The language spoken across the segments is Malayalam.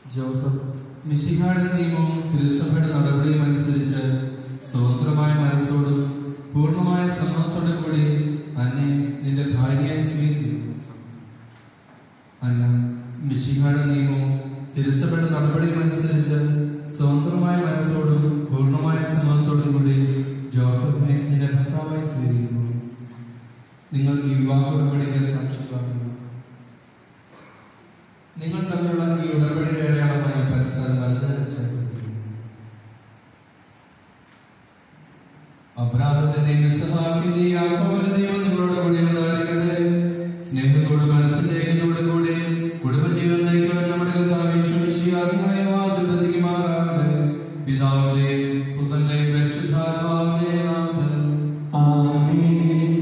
ജോസഫ് മിശിഹായുടെ നിയമവും തിരുസഭയുടെ നടപടിയും അനുസരിച്ച് സ്വതന്ത്രമായ മനസ്സോടും പൂർണ്ണമായ സമ്മതത്തോടും കൂടി അന്നെ നിന്റെ ഭാര്യയായി സ്വീകരിക്കുന്നു അല്ല മിശിഹായുടെ നിയമവും തിരുസഭയുടെ നടപടിയും അനുസരിച്ച് സ്വതന്ത്രമായ മനസ്സോടും പൂർണ്ണമായ സമ്മതത്തോടും കൂടി ജോസഫിനെ നിന്റെ ഭർത്താവായി സ്വീകരിക്കുന്നു നിങ്ങൾ ഈ വിവാഹ ഉടമ്പടിക്ക് സാക്ഷിപ്പാക്കുന്നു നിങ്ങൾ തമ്മിലുള്ള ഈ ഉടമ്പടിയുടെ അടയാളമായി പരസ്പരം വലുത് ചേർക്കുന്നു അപരാധത്തിന്റെയും നിസ്സഹായത്തിന്റെയും ആത്മബലതയും നിങ്ങളോട് കൂടി ഉണ്ടായിരിക്കട്ടെ സ്നേഹത്തോടും മനസ്സിന്റെ ഐക്യത്തോടും കൂടി കുടുംബജീവൻ നയിക്കുവാൻ നമ്മുടെ കർത്താവ് ഈശോമിശിഹാദികളെ വാദിപ്പതിക്കുമാറാകട്ടെ പിതാവിന്റെയും പുത്രന്റെയും പരിശുദ്ധാത്മാവിന്റെയും നാമത്തിൽ ആമേൻ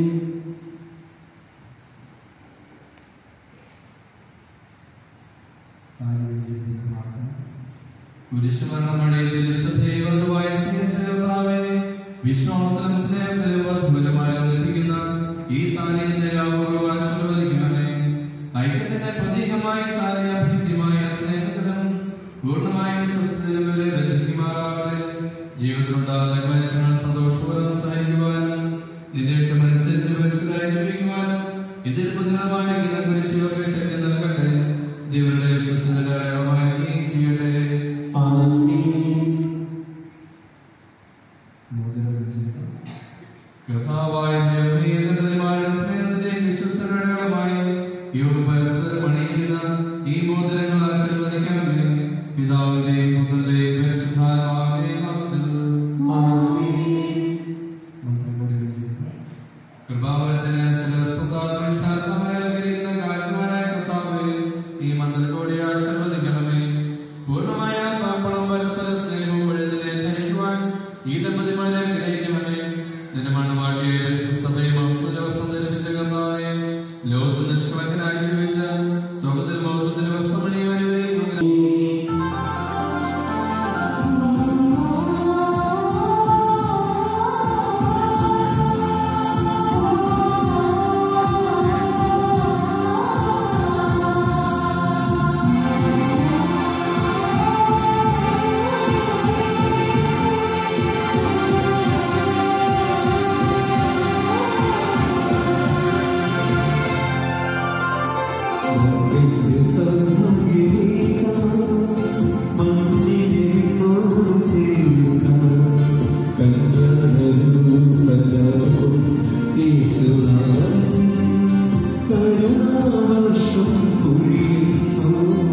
കുരിശുമരണമഴയിൽ തിരുസഭയെ വധുവായി സ്വീകരിച്ച കർത്താവേ, വിശ്വാസത്തിലും സ്നേഹത്തിലും വർദ്ധമാനമായി ലഭിക്കുന്ന ഈ താലിന്റെ യാഗവും ആശീർവദിക്കണമേ. ഐക്യത്തിന്റെ പ്രതീകമായി താലി അഭിവൃദ്ധിമായ സ്നേഹത്തിലും പൂർണ്ണമായ വിശ്വസത്തിലും ഇവരെ ബന്ധിക്കുമാറാകട്ടെ. ജീവിതത്തിലുണ്ടാകുന്ന ക്ലേശങ്ങൾ സന്തോഷപൂർവ്വം സഹിക്കുവാനും നിന്റെ ഇഷ്ടമനുസരിച്ച് പരിശുദ്ധരായി ജീവിക്കുവാനും ഇതിൽ മുദ്രിതമായിരിക്കുന്ന കുരിശിവർക്ക് ശക്തി നൽകട്ടെ ദൈവരുടെ വിശ്വസത്തിന്റെ അടയാളമായിരിക്കുകയും ചെയ്യട്ടെ ആമേൻ കർത്താവായ ദൈവമേ, നിരന്തരമായ സ്നേഹത്തിന്റെയും വിശ്വസ്തയുടെ അടയാളമായി ഇവർ പരസ്പരം അണിയിക്കുന്ന ഈ മോതിരങ്ങൾ ആശീർവദിക്കണമേ. പിതാവിന്റെയും പുത്രന്റെയും പരിശുദ്ധാത്മാവിന്റെയും നാമത്തിൽ ആമേൻ മന്ത്രം കൂടി രചിക്കുക. കൃപാവരത്തിന് ശിരസ്സുതാത്മവിശാലമായി അലങ്കരിക്കുന്ന കാരുണ്യവാനായ കർത്താവേ, ഈ മന്ത്രത്തോടെ ആശീർവദിക്കണമേ. പൂർണ്ണമായ ആത്മാർപ്പണവും പരസ്പര സ്നേഹവും വഴി നിന്നെ ധരിക്കുവാൻ ഈ ദമ്പതിമാരെ അനുഗ്രഹിക്കണമേ. നിന്റെ മണവാട്ടിയെ പരിശുദ്ധസഭയും അത്ഭുത വസ്ത്രം ധരിപ്പിച്ച കർത്താവേ, ലോകത്ത് നിഷ്കളങ്കനായി ജീവിച്ച സ്വർഗ്ഗത്തിൽ മഹത്വത്തിന്റെ വസ്ത്രമണിയുവാൻ ഇവരെ അനുഗ്രഹിക്കണമേ. മണ്ണിന്റെ സൗന്ദര്യമേക, മണ്ണിനെ നിന്നോട് ചേരുക. കല്യാണരൂപനാകും യേശുനാഥൻ. കരുണാവർഷം പൊഴിയുന്നു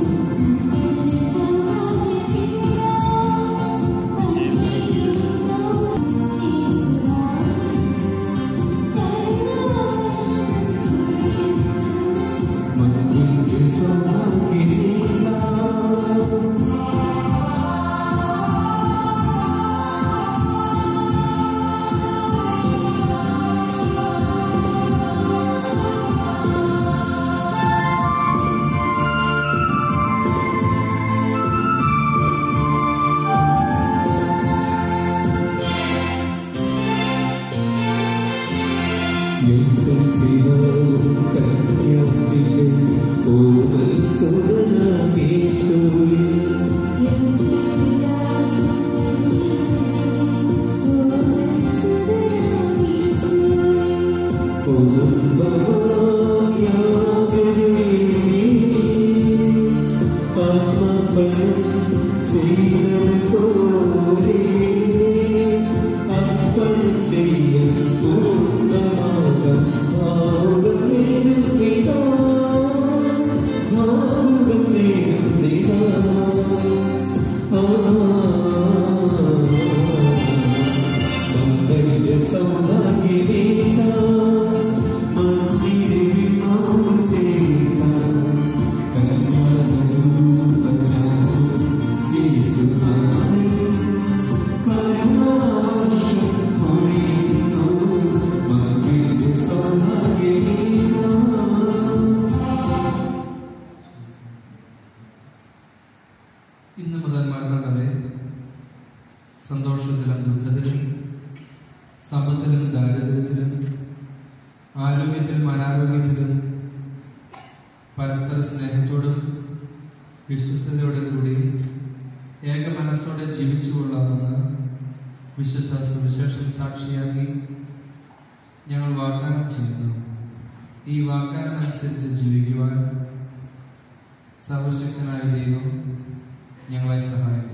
മണ്ണിന്റെ സൗന്ദര്യമേക, ഇന്ന് മുതൽ മരണം വരെ സന്തോഷത്തിലും ദുഃഖത്തിലും സമ്പത്തിലും ദാരിദ്ര്യത്തിലും ആരോഗ്യത്തിലും അനാരോഗ്യത്തിലും പരസ്പര സ്നേഹത്തോടും വിശ്വസ്തയോടെ കൂടി ഏക മനസ്സോടെ ജീവിച്ചു കൊള്ളാമെന്ന് വിശുദ്ധ സുവിശേഷം സാക്ഷിയാക്കി ഞങ്ങൾ വാഗ്ദാനം ചെയ്യുന്നു ഈ വാഗ്ദാനം അനുസരിച്ച് ജീവിക്കുവാൻ സർവശക്തനായ ദൈവം ഞങ്ങളെ സഹായിക്കും